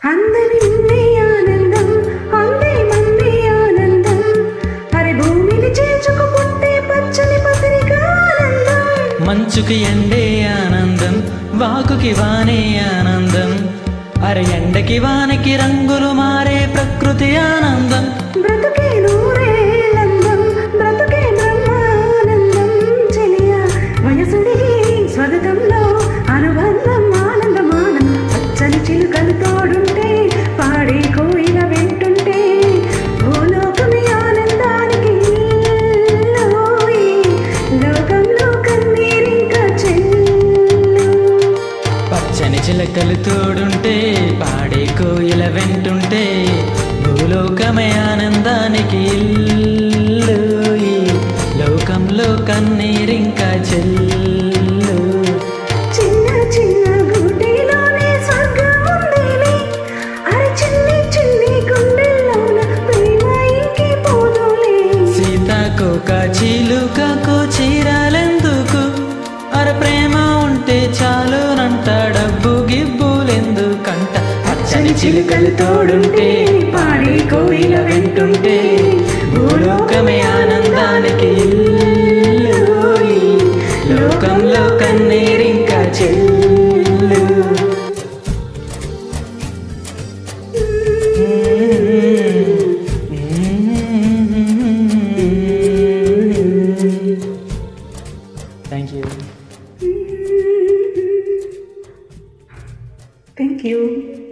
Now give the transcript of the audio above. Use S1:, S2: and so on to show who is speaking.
S1: అందరి ఉండే ఆనందం అందే మంది ఆనందం హరి భూమిని చేర్చుకు పుట్టే పచ్చని పత్రిక ఆనందం
S2: మంచుకి ఎండే ఆనందం వాకుకి వానే ఆనందం అరే ఎండకి వానకి రంగులు మారే ప్రకృతి ఆనందం
S1: బ్రతుకే నూరేళ్ళందం బ్రతుకే బ్రహ్మానందం చెలియ వయసుడి స్వగతంలో అనుబంధం ఆనందం ఆనందం పచ్చని చిలుకలు తోడుంటే పాడే కోయిల వెంటుంటే భూలోకమే ఆనందానికి ఇల్లోయి. లోకంలో కన్నీరింకా చెల్లు
S2: పచ్చని చిలకలు తోడుంటే పాడే కోయిల వెంటుంటే భూలోకమే ఆనందానికి ఇల్లు ఈ లోకంలో కన్నీరింకా చెల్లు
S1: చిన్న చిన్న గుడిలోనే స్వర్గం ఉందిలే అరే చిన్ని చిన్ని గుండెల్లోన ప్రేమ ఇంకి పోదులే
S2: సీతాకోక చిలుకకు చీరాలెందుకు అర ప్రేమ ఉంటే చాలునంట డబ్బు గిబ్బులెందుకంట పచ్చని చిలుకలు తోడుంటే పాడి కోయిల వెంటుంటే భూలోకమే ఆనందానికి ఇల్లు ఈ లోకంలో కన్నీరింకా చెల్లు థ్యాంక్ యూ
S1: థ్యాంక్ యూ